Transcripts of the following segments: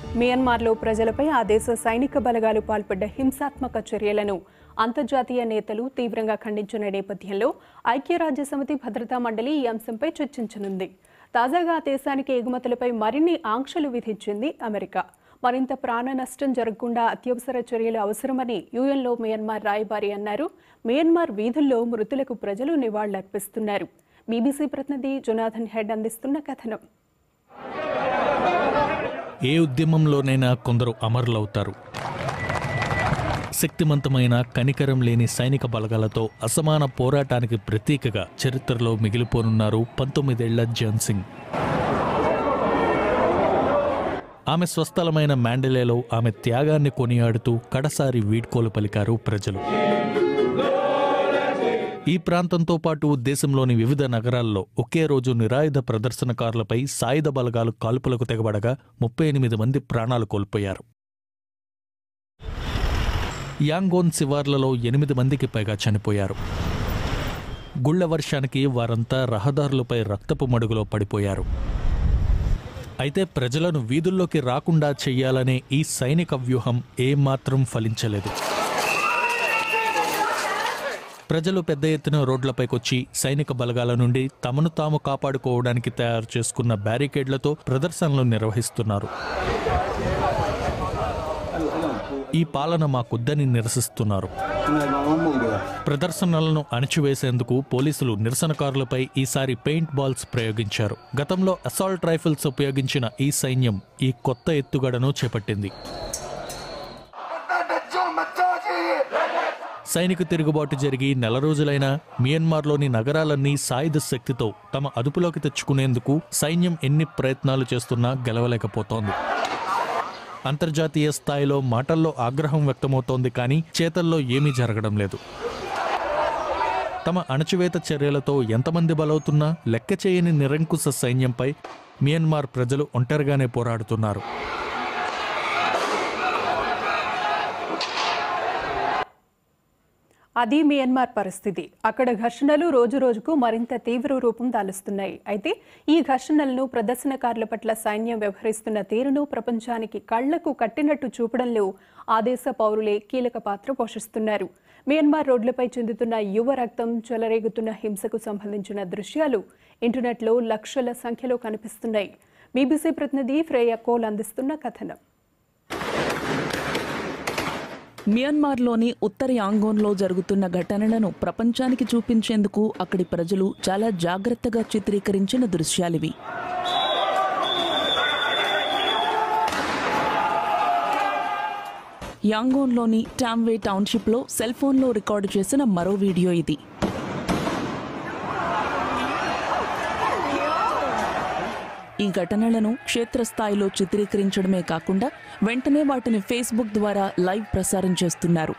మియన్మార్లో ప్రజలపై ఆ దేశ సైనిక బలగాలు పాల్పడ్డ హింసాత్మక చర్యలను అంతర్జాతీయ నేతలు తీవ్రంగా ఖండించిన నేపథ్యంలో ఐక్యరాజ్యసమితి భద్రతా మండలి ఈ అంశంపై చర్చించనుంది తాజాగా ఆ దేశానికి ఎగుమతులపై మరిన్ని ఆంక్షలు విధించింది అమెరికా మరింత ప్రాణ నష్టం జరగకుండా అత్యవసర చర్యలు అవసరమని యుఎన్లో మియన్మార్ రాయబారి అన్నారు మియన్మార్ వీధుల్లో మృతులకు ప్రజలు నివాళులర్పిస్తున్నారు బీబీసీ ప్రతినిధి జొనాథన్ హెడ్ అందిస్తున్న కథనం ఏ ఉద్యమంలోనైనా కొందరు అమరులవుతారు శక్తివంతమైన కనికరం లేని సైనిక బలగాలతో అసమాన పోరాటానికి ప్రతీకగా చరిత్రలో మిగిలిపోనున్నారు పంతొమ్మిదేళ్ల జాన్ సింగ్ ఆమె స్వస్థలమైన మాండలేలో ఆమె త్యాగాన్ని కొనియాడుతూ కడసారి వీడ్కోలు పలికారు ప్రజలు ఈ ప్రాంతంతో పాటు దేశంలోని వివిధ నగరాల్లో ఒకే రోజు నిరాయుధ ప్రదర్శనకారులపై సాయుధ బలగాలు కాల్పులకు తెగబడగా ముప్పై ఎనిమిది మంది ప్రాణాలు కోల్పోయారు యాంగోన్ శివార్లలో ఎనిమిది మందికి పైగా చనిపోయారు గుళ్ల వర్షానికి వారంతా రహదారులపై రక్తపు మడుగులో పడిపోయారు అయితే ప్రజలను వీధుల్లోకి రాకుండా చెయ్యాలనే ఈ సైనిక వ్యూహం ఏమాత్రం ఫలించలేదు ప్రజలు పెద్ద ఎత్తున రోడ్లపైకొచ్చి సైనిక బలగాల నుండి తమను తాము కాపాడుకోవడానికి తయారు చేసుకున్న బ్యారికేడ్లతో ప్రదర్శనలు నిర్వహిస్తున్నారు ఈ పాలన మాకొద్దని నిరసిస్తున్నారు ప్రదర్శనలను అణిచివేసేందుకు పోలీసులు నిరసనకారులపై ఈసారి పెయింట్ బాల్స్ ప్రయోగించారు గతంలో అసాల్ట్ రైఫిల్స్ ఉపయోగించిన ఈ సైన్యం ఈ కొత్త ఎత్తుగడను చేపట్టింది సైనిక తిరుగుబాటు జరిగి నెల రోజులైనా మియన్మార్లోని నగరాలన్నీ సాయుధ శక్తితో తమ అదుపులోకి తెచ్చుకునేందుకు సైన్యం ఎన్ని ప్రయత్నాలు చేస్తున్నా గెలవలేకపోతోంది అంతర్జాతీయ స్థాయిలో మాటల్లో ఆగ్రహం వ్యక్తమవుతోంది కానీ చేతల్లో ఏమీ జరగడం లేదు తమ అణచివేత చర్యలతో ఎంతమంది బలవుతున్నా లెక్క చేయని నిరంకుశ సైన్యంపై మియన్మార్ ప్రజలు ఒంటరిగానే పోరాడుతున్నారు అది మియన్మార్ పరిస్థితి అక్కడ ఘర్షణలు రోజు రోజుకు మరింత తీవ్ర రూపం దాలుస్తున్నాయి అయితే ఈ ఘర్షణలను ప్రదర్శనకారుల పట్ల సైన్యం వ్యవహరిస్తున్న తీరును ప్రపంచానికి కళ్లకు కట్టినట్టు చూపడంలో ఆ దేశ పౌరులే కీలక పాత్ర పోషిస్తున్నారు మియన్మార్ రోడ్లపై చెందుతున్న యువ రక్తం చెలరేగుతున్న హింసకు సంబంధించిన దృశ్యాలు ఇంటర్నెట్లో లక్షల సంఖ్యలో కనిపిస్తున్నాయి బీబీసీ ప్రతినిధి ఫ్రేయ కోల్ అందిస్తున్న కథనం మియన్మార్లోని ఉత్తర యాంగోన్లో జరుగుతున్న ఘటనలను ప్రపంచానికి చూపించేందుకు అక్కడి ప్రజలు చాలా జాగ్రత్తగా చిత్రీకరించిన దృశ్యాలివి యాంగోన్లోని టామ్వే టౌన్షిప్లో సెల్ ఫోన్లో రికార్డు చేసిన మరో వీడియో ఇది ఈ ఘటనలను క్షేత్రస్థాయిలో చిత్రీకరించడమే కాకుండా వెంటనే వాటిని ఫేస్బుక్ ద్వారా లైవ్ ప్రసారం చేస్తున్నారు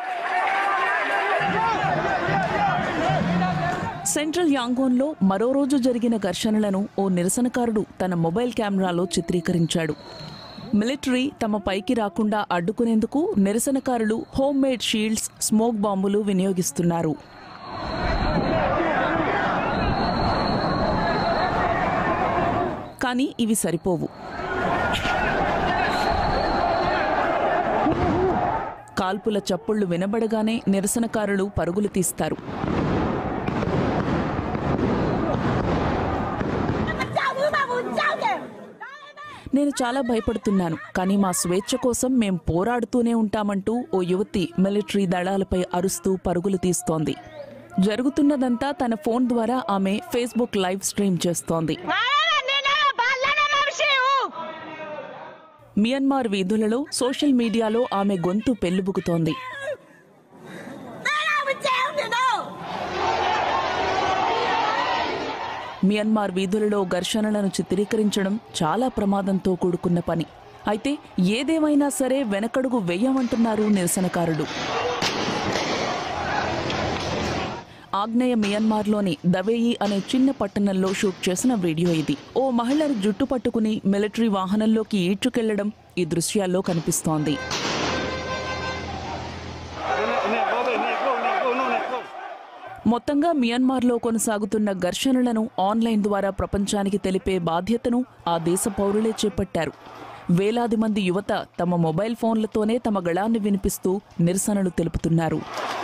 సెంట్రల్ యాంగోన్లో మరో రోజు జరిగిన ఘర్షణలను ఓ నిరసనకారుడు తన మొబైల్ కెమెరాలో చిత్రీకరించాడు మిలిటరీ తమ పైకి రాకుండా అడ్డుకునేందుకు నిరసనకారులు హోమ్ మేడ్ షీల్డ్స్ స్మోక్ బాంబులు వినియోగిస్తున్నారు కానీ ఇవి సరిపోవు కాల్పుల చప్పుళ్లు వినబడగానే నిరసనకారులు పరుగులు తీస్తారు నేను చాలా భయపడుతున్నాను కానీ మా స్వేచ్ఛ కోసం మేం పోరాడుతూనే ఉంటామంటూ ఓ యువతి మిలిటరీ దళాలపై అరుస్తూ పరుగులు తీస్తోంది జరుగుతున్నదంతా తన ఫోన్ ద్వారా ఆమె ఫేస్బుక్ లైవ్ స్ట్రీమ్ చేస్తోంది మియన్మార్ వీధులలో సోషల్ మీడియాలో ఆమె గొంతు పెళ్లిబుకుతోంది మియన్మార్ వీధులలో ఘర్షణలను చిత్రీకరించడం చాలా ప్రమాదంతో కూడుకున్న పని అయితే ఏదేమైనా సరే వెనకడుగు వెయ్యమంటున్నారు నిరసనకారులు ఆగ్నేయ మియన్మార్లోని దవేయి అనే చిన్న పట్టణంలో షూట్ చేసిన వీడియో ఇది ఓ మహిళను జుట్టు పట్టుకుని మిలిటరీ వాహనంలోకి ఈడ్చుకెళ్లడం ఈ దృశ్యాల్లో కనిపిస్తోంది మొత్తంగా మియన్మార్లో కొనసాగుతున్న ఘర్షణలను ఆన్లైన్ ద్వారా ప్రపంచానికి తెలిపే బాధ్యతను ఆ దేశ పౌరులే చేపట్టారు వేలాది మంది యువత తమ మొబైల్ ఫోన్లతోనే తమ గళాన్ని వినిపిస్తూ నిరసనలు తెలుపుతున్నారు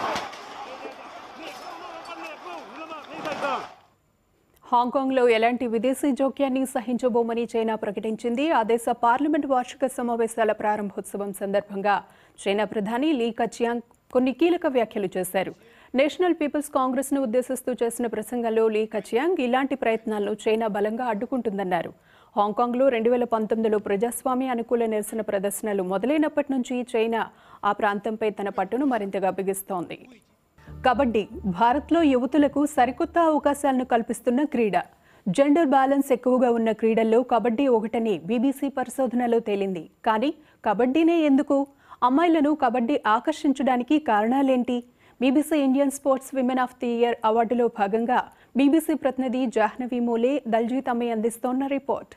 హాంకాంగ్లో ఎలాంటి విదేశీ జోక్యాన్ని సహించబోమని చైనా ప్రకటించింది ఆ దేశ పార్లమెంట్ వార్షిక సమావేశాల ప్రారంభోత్సవం సందర్భంగా చైనా ప్రధాని లీ కచియాంగ్ కొన్ని కీలక వ్యాఖ్యలు చేశారు నేషనల్ పీపుల్స్ కాంగ్రెస్ ను ఉద్దేశిస్తూ చేసిన ప్రసంగంలో లీ కచియాంగ్ ఇలాంటి ప్రయత్నాలను చైనా బలంగా అడ్డుకుంటుందన్నారు హాంకాంగ్లో రెండు వేల పంతొమ్మిదిలో ప్రజాస్వామ్య అనుకూల నిరసన ప్రదర్శనలు మొదలైనప్పటి నుంచి చైనా ఆ ప్రాంతంపై తన పట్టును మరింతగా బిగిస్తోంది కబడ్డీ భారత్లో యువతులకు సరికొత్త అవకాశాలను కల్పిస్తున్న క్రీడ జెండర్ బ్యాలెన్స్ ఎక్కువగా ఉన్న క్రీడల్లో కబడ్డీ ఒకటని బీబీసీ పరిశోధనలో తేలింది కానీ కబడ్డీనే ఎందుకు అమ్మాయిలను కబడ్డీ ఆకర్షించడానికి కారణాలేంటి BBC Indian sports women of the year అవార్డులో భాగంగా బీబీసీ ప్రతినిధి జాహ్నవి మూలే దల్జీత్ అమ్మాయి అందిస్తోన్న రిపోర్ట్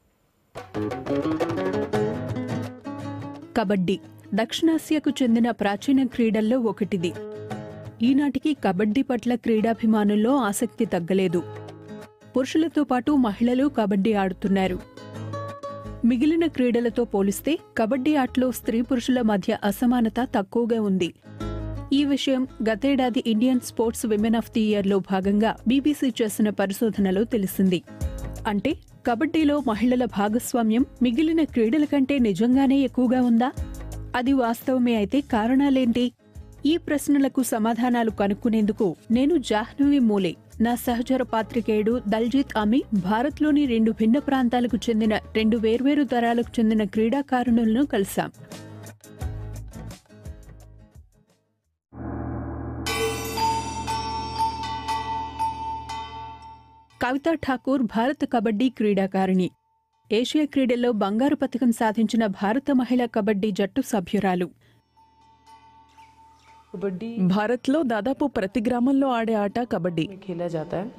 కబడ్డీ దక్షిణాసియాకు చెందిన ప్రాచీన క్రీడల్లో ఒకటిది ఈనాటికి కబడ్డీ పట్ల క్రీడాభిమానుల్లో ఆసక్తి తగ్గలేదు పురుషులతో పాటు మహిళలు కబడ్డీ ఆడుతున్నారు మిగిలిన క్రీడలతో పోలిస్తే కబడ్డీ ఆటలో స్త్రీ పురుషుల మధ్య అసమానత తక్కువగా ఉంది ఈ విషయం గతేడాది Indian sports women of the ఇయర్లో భాగంగా బీబీసీ చేసిన పరిశోధనలో తెలిసింది అంటే కబడ్డీలో మహిళల భాగస్వామ్యం మిగిలిన క్రీడల కంటే నిజంగానే ఎక్కువగా ఉందా అది వాస్తవమే అయితే కారణాలేంటి ఈ ప్రశ్నలకు సమాధానాలు కనుక్కునేందుకు నేను జాహ్నవి మూలే నా సహచర పాత్రికేయుడు దల్జీత్ అమి భారత్లోని రెండు భిన్న ప్రాంతాలకు చెందిన రెండు వేర్వేరు తరాలకు చెందిన క్రీడాకారుణులను కలిశాం కవితా ఠాకూర్ భారత కబడ్డీ క్రీడాకారిణి ఏషియా క్రీడల్లో బంగారు పథకం సాధించిన భారత మహిళా కబడ్డీ జట్టు సభ్యురాలు कबड्डी భారత్లో దాదాపు ప్రతి గ్రామంలో ఆడే ఆట కబడ్డీ में खेला जाता है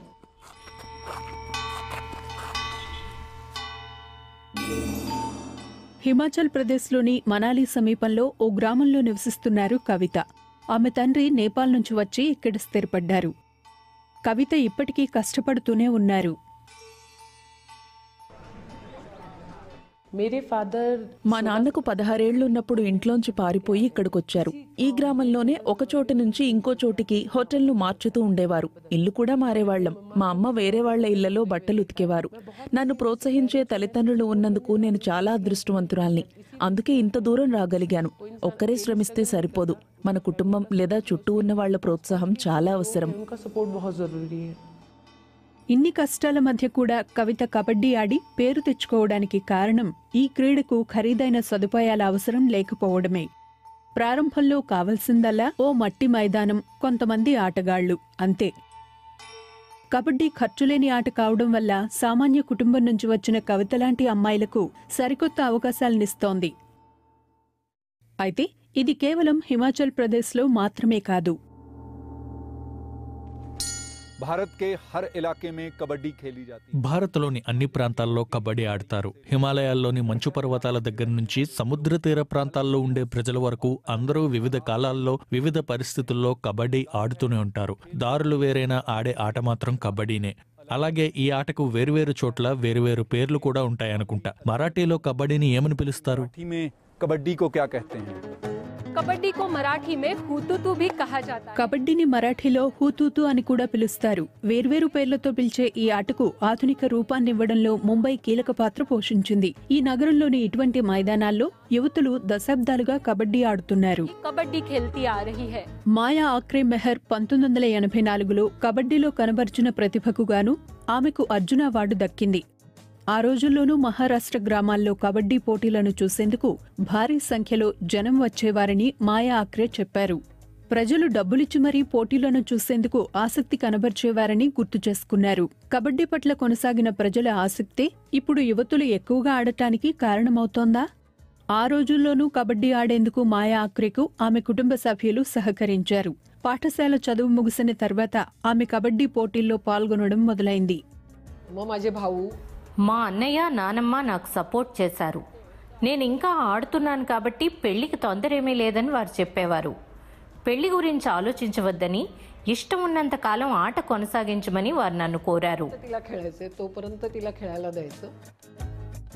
హిమాచల్ ప్రదేశ్లోని మనాలి సమీపంలో ఓ గ్రామంలో నివసిస్తున్నారు కవిత ఆమె తండ్రి నేపాల్ నుంచి వచ్చి ఇక్కడ స్థిరపడ్డారు కవిత ఇప్పటికీ కష్టపడుతూనే ఉన్నారు मेरे फादर మా నాన్నకు పదహారేళ్లున్నప్పుడు ఇంట్లోంచి పారిపోయి ఇక్కడికొచ్చారు ఈ గ్రామంలోనే ఒక చోటు నుంచి ఇంకో చోటికి హోటల్ను మార్చుతూ ఉండేవారు ఇల్లు కూడా మారేవాళ్లం మా అమ్మ వేరే వాళ్ల ఇళ్లలో బట్టలు ఉతికేవారు నన్ను ప్రోత్సహించే తల్లిదండ్రులు ఉన్నందుకు నేను చాలా అదృష్టవంతురాల్ని అందుకే ఇంత దూరం రాగలిగాను ఒక్కరే శ్రమిస్తే సరిపోదు మన కుటుంబం లేదా చుట్టూ ఉన్న వాళ్ల ప్రోత్సాహం చాలా అవసరం उनका सपोर्ट बहुत ज़रूरी है ఇన్ని కష్టాల మధ్య కూడా కవిత కబడ్డీ ఆడి పేరు తెచ్చుకోవడానికి కారణం ఈ క్రీడకు ఖరీదైన సదుపాయాల అవసరం లేకపోవడమే ప్రారంభంలో కావలసిందల్లా ఓ మట్టి మైదానం కొంతమంది ఆటగాళ్లు అంతే కబడ్డీ ఖర్చులేని ఆట కావడం వల్ల సామాన్య కుటుంబం నుంచి వచ్చిన కవిత లాంటి అమ్మాయిలకు సరికొత్త అవకాశాలనిస్తోంది అయితే ఇది కేవలం హిమాచల్ ప్రదేశ్లో మాత్రమే కాదు भारत के हर इलाके में कबड्डी खेली जाती है భారత్లోని అన్ని ప్రాంతాల్లో కబడ్డీ ఆడతారు హిమాలయాల్లోని మంచు పర్వతాల దగ్గర నుంచి సముద్ర తీర ప్రాంతాల్లో ఉండే ప్రజల వరకు అందరూ వివిధ కాలాల్లో వివిధ పరిస్థితుల్లో కబడ్డీ ఆడుతూనే ఉంటారు దారులు వేరైనా ఆడే ఆట మాత్రం కబడ్డీనే అలాగే ఈ ఆటకు వేరువేరు చోట్ల వేరువేరు పేర్లు కూడా ఉంటాయనుకుంటా మరాఠీలో కబడ్డీని ఏమని పిలుస్తారు मराठी में कबड्डी को क्या कहते हैं कबड्डी को मराठी में हुतुतु भी कहा जाता है కబడ్డీని మరాఠీలో హూతూతు అని కూడా పిలుస్తారు వేర్వేరు పేర్లతో పిలిచే ఈ ఆటకు ఆధునిక రూపాన్నివ్వడంలో ముంబై కీలక పాత్ర పోషించింది ఈ నగరంలోని ఇటువంటి మైదానాల్లో యువతులు దశాబ్దాలుగా కబడ్డీ ఆడుతున్నారు कबड्डी खेलती आ रही है మాయా ఆక్రే మెహర్ పంతొమ్మిది వందల ఎనభై నాలుగులో కబడ్డీలో కనబర్చిన ప్రతిభకు గాను ఆమెకు అర్జున అవార్డు దక్కింది ఆ రోజుల్లోనూ మహారాష్ట్ర గ్రామాల్లో కబడ్డీ పోటీలను చూసేందుకు భారీ సంఖ్యలో జనం వచ్చేవారని మాయా ఆక్రే చెప్పారు ప్రజలు డబ్బులిచ్చి మరీ పోటీలను చూసేందుకు ఆసక్తి కనబర్చేవారని గుర్తు చేసుకున్నారు కబడ్డీ పట్ల కొనసాగిన ప్రజల ఆసక్తే ఇప్పుడు యువతులు ఎక్కువగా ఆడటానికి కారణమవుతోందా ఆ రోజుల్లోనూ కబడ్డీ ఆడేందుకు మాయా ఆక్రేకు ఆమె కుటుంబ సభ్యులు సహకరించారు పాఠశాల చదువు ముగిసిన తర్వాత ఆమె కబడ్డీ పోటీల్లో పాల్గొనడం మొదలైంది मग माझे भाऊ మా అన్నయ్య నానమ్మ నాకు సపోర్ట్ చేశారు నేను ఇంకా ఆడుతున్నాను కాబట్టి పెళ్లికి తొందర ఏమీ లేదని వారు చెప్పేవారు పెళ్లి గురించి ఆలోచించవద్దని ఇష్టం ఉన్నంత కాలం ఆట కొనసాగించమని వారు నన్ను కోరారు तिला खेळायचे तोपर्यंत तिला खेळायला द्यायचं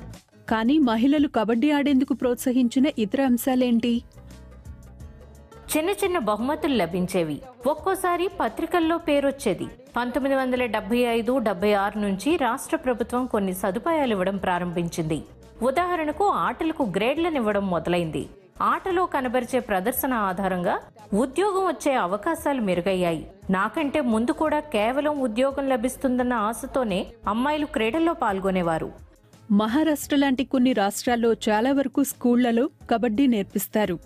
కానీ మహిళలు కబడ్డీ ఆడేందుకు ప్రోత్సహించిన ఇతర అంశాలేంటి చిన్న చిన్న బహుమతులు లభించేవి ఒక్కోసారి పత్రికల్లో పేరొచ్చేది పంతొమ్మిది వందల డెబ్బై ఐదు డెబ్బై ఆరు నుంచి రాష్ట్ర ప్రభుత్వం కొన్ని సదుపాయాలు ఇవ్వడం ప్రారంభించింది ఉదాహరణకు ఆటలకు గ్రేడ్లను ఇవ్వడం మొదలైంది ఆటలో కనబరిచే ప్రదర్శన ఆధారంగా ఉద్యోగం వచ్చే అవకాశాలు మెరుగయ్యాయి నాకంటే ముందు కూడా కేవలం ఉద్యోగం లభిస్తుందన్న ఆశతోనే అమ్మాయిలు క్రీడల్లో పాల్గొనేవారు మహారాష్ట్ర లాంటి కొన్ని రాష్ట్రాల్లో చాలా వరకు స్కూళ్లలో కబడ్డీ నేర్పిస్తారు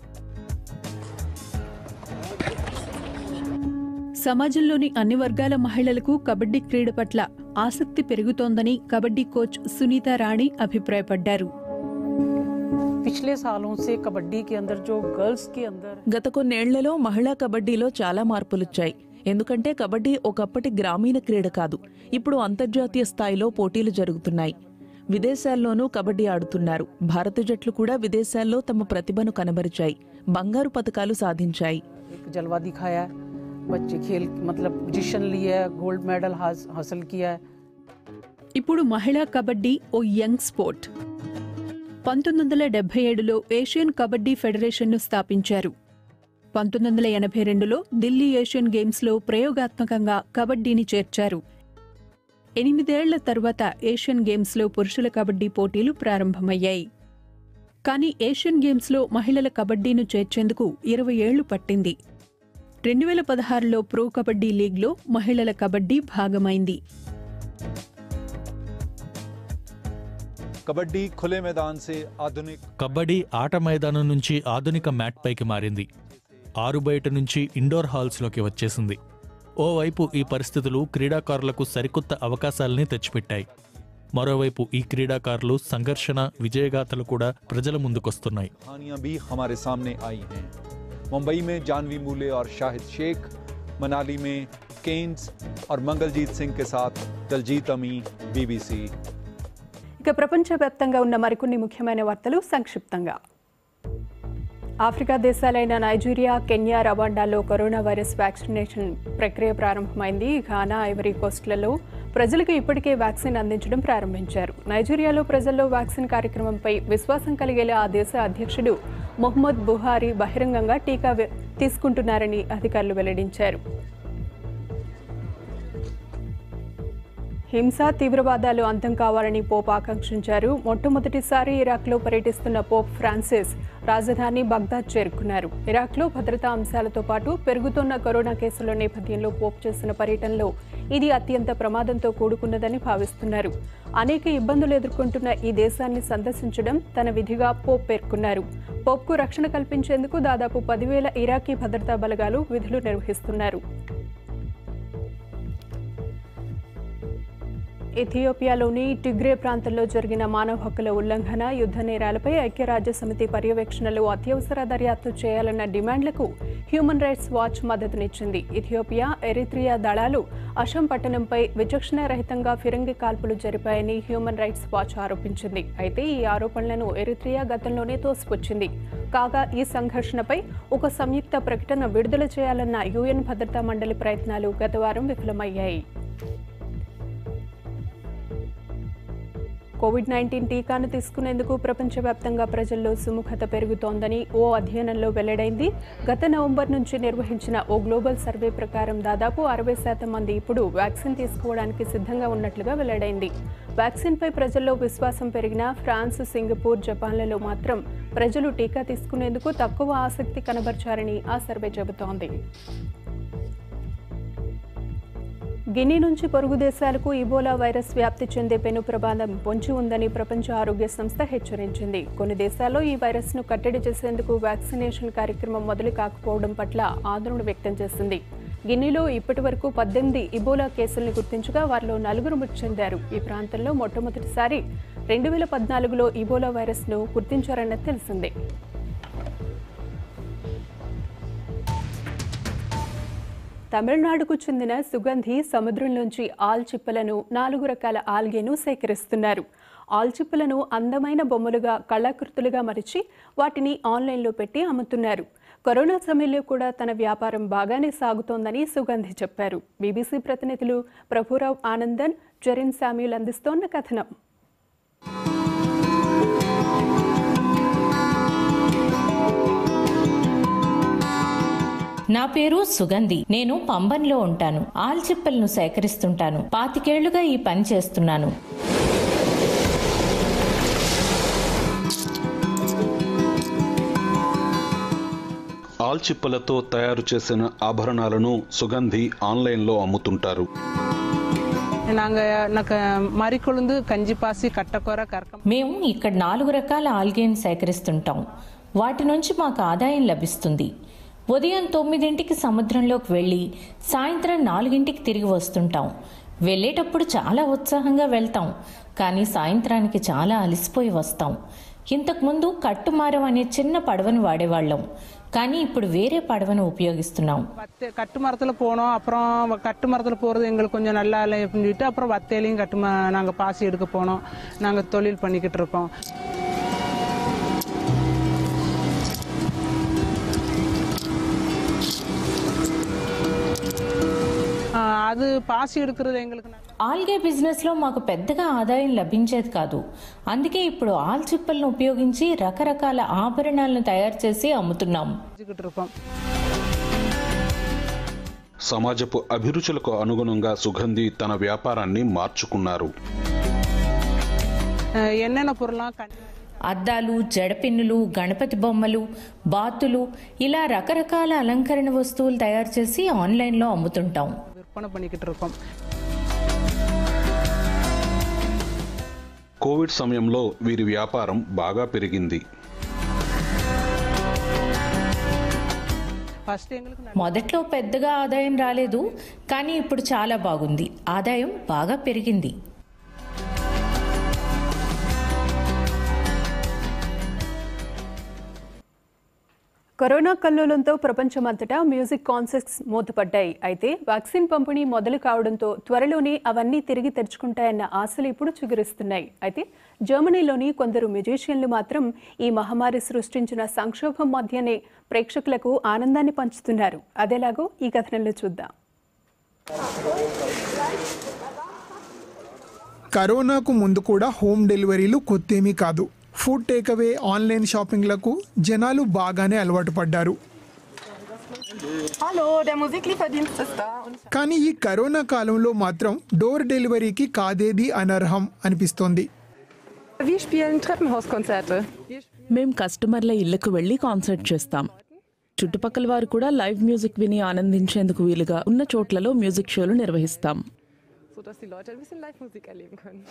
సమాజంలోని అన్ని వర్గాల మహిళలకు కబడ్డీ క్రీడ పట్ల ఆసక్తి పెరుగుతోందని కబడ్డీ కోచ్ సునీత రాణి అభిప్రాయపడ్డారు पिछले सालों से कबड्डी के अंदर जो गर्ल्स के अंदर గత కొన్నేళ్లలో మహిళా కబడ్డీలో చాలా మార్పులొచ్చాయి ఎందుకంటే కబడ్డీ ఒకప్పటి గ్రామీణ క్రీడ కాదు ఇప్పుడు అంతర్జాతీయ స్థాయిలో పోటీలు జరుగుతున్నాయి విదేశాల్లోనూ కబడ్డీ ఆడుతున్నారు భారత జట్లు కూడా విదేశాల్లో తమ ప్రతిభను కనబరిచాయి బంగారు పతకాలు సాధించాయి एक जलवा दिखाया है बच्चे खेल मतलब पोजीशन लिया है गोल्ड मेडल हास, हासिल किया है ఇప్పుడు మహిళా కబడ్డీ ఓ యంగ్ స్పోర్ట్ పంతొమ్మిది వందల డెబ్బై ఏడులో ఏషియన్ కబడ్డీ ఫెడరేషన్ను స్థాపించారు పంతొమ్మిది వందల ఎనభై రెండులో ఢిల్లీ ఏషియన్ గేమ్స్లో ప్రయోగాత్మకంగా కబడ్డీని చేర్చారు ఎనిమిదేళ్ల తరువాత ఏషియన్ గేమ్స్లో పురుషుల కబడ్డీ పోటీలు ప్రారంభమయ్యాయి కానీ ఏషియన్ గేమ్స్లో మహిళల కబడ్డీను చేర్చేందుకు ఇరవై ఏళ్లు పట్టింది రెండు వేల పదహారులో ప్రో కబడ్డీ లీగ్లో మహిళల కబడ్డీ భాగమైంది कबड्डी खुले मैदान से आधुनिक కబడ్డీ ఆట మైదానం నుంచి ఆధునిక మ్యాట్ పైకి మారింది ఆరు బయట నుంచి ఇండోర్ హాల్స్లోకి వచ్చేసింది ఓవైపు ఈ పరిస్థితులు క్రీడాకారులకు సరికొత్త అవకాశాలని తెచ్చిపెట్టాయి మరోవైపు ఈ క్రీడాకారులు సంఘర్షణ విజయగాథలు కూడా ప్రజల ముందుకొస్తున్నాయి कहानियां भी हमारे सामने आई हैं मुंबई में जानवी मूले और शाहिद शेख मनाली में केन्स और मंगलजीत सिंह के साथ दलजीत अमी बीबीसी ఇక ప్రపంచవ్యాప్తంగా ఉన్న మరికొన్ని ముఖ్యమైన వార్తలు సంక్షిప్తంగా ఆఫ్రికా దేశాలైన నైజీరియా కెన్యా రవాండాలో కరోనా వైరస్ వ్యాక్సినేషన్ ప్రక్రియ ప్రారంభమైంది ఘానా ఐవరీ కోస్ట్లలో ప్రజలకు ఇప్పటికే వ్యాక్సిన్ అందించడం ప్రారంభించారు నైజీరియాలో ప్రజల్లో వ్యాక్సిన్ కార్యక్రమంపై విశ్వాసం కలిగేలా ఆ దేశ అధ్యక్షుడు మొహమ్మద్ బుహారీ బహిరంగంగా టీకా వే- తీసుకుంటున్నారని అధికారులు వెల్లడించారు హింస తీవ్రవాదాలు అంతం కావాలని పోప్ ఆకాంక్షించారు మొట్టమొదటిసారి ఇరాక్లో పర్యటిస్తున్న పోప్ ఫ్రాన్సిస్ రాజధాని బగ్దాద్ చేరుకున్నారు ఇరాక్లో భద్రతా అంశాలతో పాటు పెరుగుతున్న కరోనా కేసుల నేపథ్యంలో పోప్ చేసిన పర్యటనలో ఇది అత్యంత ప్రమాదంతో కూడుకున్నదని భావిస్తున్నారు అనేక ఇబ్బందులు ఎదుర్కొంటున్న ఈ దేశాన్ని సందర్శించడం తన విధిగా పోప్ పేర్కొన్నారు పోప్కు రక్షణ కల్పించేందుకు దాదాపు పదివేల ఇరాకీ భద్రతా బలగాలు విధులు నిర్వహిస్తున్నారు ఇథియోపియాలోని టిగ్రే ప్రాంతంలో జరిగిన మానవ హక్కుల ఉల్లంఘన యుద్ధ నేరాలపై ఐక్యరాజ్య సమితి పర్యవేక్షణలో అత్యవసర దర్యాప్తు చేయాలన్న డిమాండ్లకు హ్యూమన్ రైట్స్ వాచ్ మద్దతునిచ్చింది ఇథియోపియా ఎరిత్రియా దళాలు అషం పట్టణంపై విచక్షణ రహితంగా ఫిరంగి కాల్పులు జరిపాయని హ్యూమన్ రైట్స్ వాచ్ ఆరోపించింది అయితే ఈ ఆరోపణలను ఎరిత్రియా గతంలోనే తోసిపుచ్చింది కాగా ఈ సంఘర్షణపై ఒక సంయుక్త ప్రకటన విడుదల చేయాలన్న యుఎన్ భద్రతా మండలి ప్రయత్నాలు గత వారం విఫలమయ్యాయి కోవిడ్ నైన్టీన్ టీకాను తీసుకునేందుకు ప్రపంచవ్యాప్తంగా ప్రజల్లో సుముఖత పెరుగుతోందని ఓ అధ్యయనంలో వెల్లడైంది గత నవంబర్ నుంచి నిర్వహించిన ఓ గ్లోబల్ సర్వే ప్రకారం దాదాపు అరవై శాతం మంది ఇప్పుడు వ్యాక్సిన్ తీసుకోవడానికి సిద్ధంగా ఉన్నట్లుగా వెల్లడైంది వ్యాక్సిన్పై ప్రజల్లో విశ్వాసం పెరిగినా ఫ్రాన్స్ సింగపూర్ జపాన్లలో మాత్రం ప్రజలు టీకా తీసుకునేందుకు తక్కువ ఆసక్తి కనబర్చారని ఆ సర్వే చెబుతోంది గిని నుంచి పొరుగు దేశాలకు ఇబోలా వైరస్ వ్యాప్తి చెందే పెను ప్రమాదం పొంచి ఉందని ప్రపంచ ఆరోగ్య సంస్థ హెచ్చరించింది కొన్ని దేశాల్లో ఈ వైరస్ను కట్టడి చేసేందుకు వ్యాక్సినేషన్ కార్యక్రమం మొదలు కాకపోవడం పట్ల ఆందోళన వ్యక్తం చేసింది గిన్నీలో ఇప్పటి వరకు పద్దెనిమిది ఇబోలా కేసుల్ని గుర్తించగా వారిలో నలుగురు మృతి చెందారు ఈ ప్రాంతంలో మొట్టమొదటిసారి రెండు వేల పద్నాలుగులో ఇబోలా వైరస్ను గుర్తించారన్నది తెలిసిందే తమిళనాడుకు చెందిన సుగంధి సముద్రంలోంచి ఆల్చిప్పలను నాలుగు రకాల ఆల్గేను సేకరిస్తున్నారు ఆల్చిప్పలను అందమైన బొమ్మలుగా కళాకృతులుగా మరిచి వాటిని ఆన్లైన్లో పెట్టి అమ్ముతున్నారు కరోనా సమయంలో కూడా తన వ్యాపారం బాగానే సాగుతోందని సుగంధి చెప్పారు బీబీసీ ప్రతినిధులు ప్రభురావు ఆనందన్ జెరిన్ శామ్యూల్ అందిస్తోన్న కథనం నా పేరు సుగంధి నేను పంబన్లో ఉంటాను ఆల్చిప్పలను సేకరిస్తుంటాను పాతికేళ్లుగా ఈ పని చేస్తున్నాను ఆల్చిప్పలతో తయారు చేసిన ఆభరణాలను సుగంధి ఆన్లైన్లో అమ్ముతుంటారు நாங்கள் నాకు మరికొழுந்து కంజి పాసి కట్టకూర కరకం మేము ఇక్కడ నాలుగు రకాల ఆల్గేన్ సేకరిస్తుంటాం వాటి నుంచి మాకు ఆదాయం లభిస్తుంది ఉదయం తొమ్మిదింటికి సముద్రంలోకి వెళ్ళి సాయంత్రం నాలుగింటికి తిరిగి వస్తుంటాం వెళ్ళేటప్పుడు చాలా ఉత్సాహంగా వెళ్తాం కానీ సాయంత్రానికి చాలా అలసిపోయి వస్తాం ఇంతకుముందు కట్టుమారం అనే చిన్న పడవను వాడేవాళ్ళం కానీ ఇప్పుడు వేరే పడవను ఉపయోగిస్తున్నాం வத்தை கட்டு மரத்தில் போனோம் அப்புறம் கட்டு மரத்தில் போகிறது எங்களுக்கு கொஞ்சம் நல்லா இல்லை அப்படின்னு சொல்லிட்டு அப்புறம் வத்தையிலையும் கட்டு ம நாங்கள் பாசி எடுக்க போனோம் நாங்கள் தொழில் பண்ணிக்கிட்டு இருக்கோம் ஆ, அது பாசி எடுக்கிறது எங்களுக்கு நல்லா ఆల్గే బిజినెస్లో మాకు పెద్దగా ఆదాయం లభించేది కాదు అందుకే ఇప్పుడు ఆల్చిప్పలను ఉపయోగించి రకరకాల ఆభరణాలను తయారు చేసి అమ్ముతున్నాం செஞ்சுக்கிட்டு இருக்கோம் సమాజపు అభిరుచులకు అనుగుణంగా సుగంధి తన వ్యాపారాన్ని మార్చుకున్నారు ஆ, என்னென்ன பொருளாம் கண் అద్దాలు జడపిన్నులు గణపతి బొమ్మలు బాతులు ఇలా రకరకాల అలంకరణ వస్తువులు తయారు చేసి ఆన్లైన్లో అమ్ముతుంటాం விற்பனை பண்ணிக்கிட்டு இருக்கோம் కోవిడ్ సమయంలో వీరి వ్యాపారం బాగా పెరిగింది ஃபர்ஸ்ட் எங்களுக்கு మొదట్లో పెద్దగా ఆదాయం రాలేదు కానీ ఇప్పుడు చాలా బాగుంది ఆదాయం బాగా పెరిగింది కరోనా కల్లోలంతో ప్రపంచమంతటా మ్యూజిక్ కాన్సర్ట్స్ మూతపడ్డాయి అయితే వ్యాక్సిన్ పంపిణీ మొదలు కావడంతో త్వరలోనే అవన్నీ తిరిగి తెరుచుకుంటాయన్న ఆశలు ఇప్పుడు చిగురిస్తున్నాయి అయితే జర్మనీలోని కొందరు మ్యూజిషియన్లు మాత్రం ఈ మహమ్మారి సృష్టించిన సంక్షోభం మధ్యనే ప్రేక్షకులకు ఆనందాన్ని పంచుతున్నారు అదేలాగో ఈ కథనంలో చూద్దాం కరోనాకు ముందు కూడా హోమ్ డెలివరీలు కొత్తేమీ కాదు ఫుడ్ టేక్అవే ఆన్లైన్ షాపింగ్లకు జనాలు బాగానే అలవాటు పడ్డారు Hallo, der Musiklieferdienst ist da. Und కానీ ఈ కరోనా కాలంలో మాత్రం డోర్ డెలివరీకి కాదేది అనర్హం అనిపిస్తోంది wir spielen Treppenhauskonzerte. Wir మేం కస్టమర్ల ఇళ్లకు వెళ్ళి కాన్సర్ట్ చేస్తాం చుట్టుపక్కల వారు కూడా లైవ్ మ్యూజిక్ విని ఆనందించేందుకు వీలుగా ఉన్న చోట్లలో మ్యూజిక్ షోలు నిర్వహిస్తాం so dass die Leute ein bisschen Live-Musik erleben können.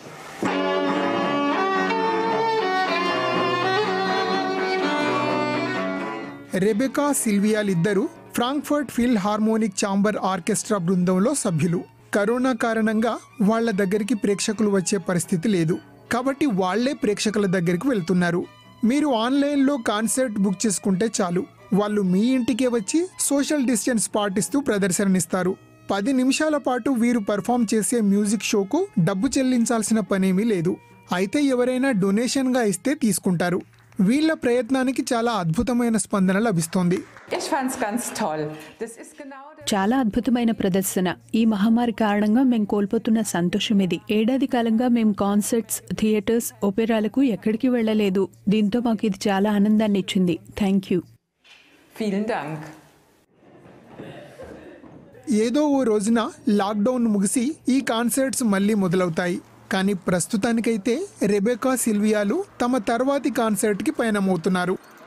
Rebecca సిల్వియాలిద్దరూ Frankfurt philharmonic chamber orchestra బృందంలో సభ్యులు కరోనా కారణంగా వాళ్ళ దగ్గరికి ప్రేక్షకులు వచ్చే పరిస్థితి లేదు కాబట్టి వాళ్లే ప్రేక్షకుల దగ్గరికి వెళ్తున్నారు మీరు ఆన్లైన్లో కాన్సర్ట్ బుక్ చేసుకుంటే చాలు వాళ్ళు మీ ఇంటికే వచ్చి సోషల్ డిస్టెన్స్ పాటిస్తూ ప్రదర్శననిస్తారు పది నిమిషాల పాటు వీరు పర్ఫామ్ చేసే మ్యూజిక్ షోకు డబ్బు చెల్లించాల్సిన పనేమీ లేదు అయితే ఎవరైనా డొనేషన్గా ఇస్తే తీసుకుంటారు వీళ్ళ ప్రయత్నానికి చాలా అద్భుతమైన స్పందన లభిస్తోంది Ich fand's ganz toll. Das ist genau der చాలా అద్భుతమైన ప్రదర్శన ఈ మహమ్మారి కారణంగా మేము కోల్పోతున్న సంతోషం ఇది ఏడాది కాలంగా మేము కాన్సర్ట్స్ థియేటర్స్ ఒపెరాలకు ఎక్కడికి వెళ్ళలేదు దీంతో మాకు ఇది చాలా ఆనందాన్ని ఇచ్చింది థ్యాంక్ యూ Vielen Dank. ఏదో ఓ రోజున లాక్డౌన్ ముగిసి ఈ కాన్సర్ట్స్ మళ్ళీ మొదలవుతాయి కానీ ప్రస్తుతానికైతే రెబెకా సిల్వియాలు తమ తర్వాతి కాన్సర్ట్కి పయనమవుతున్నారు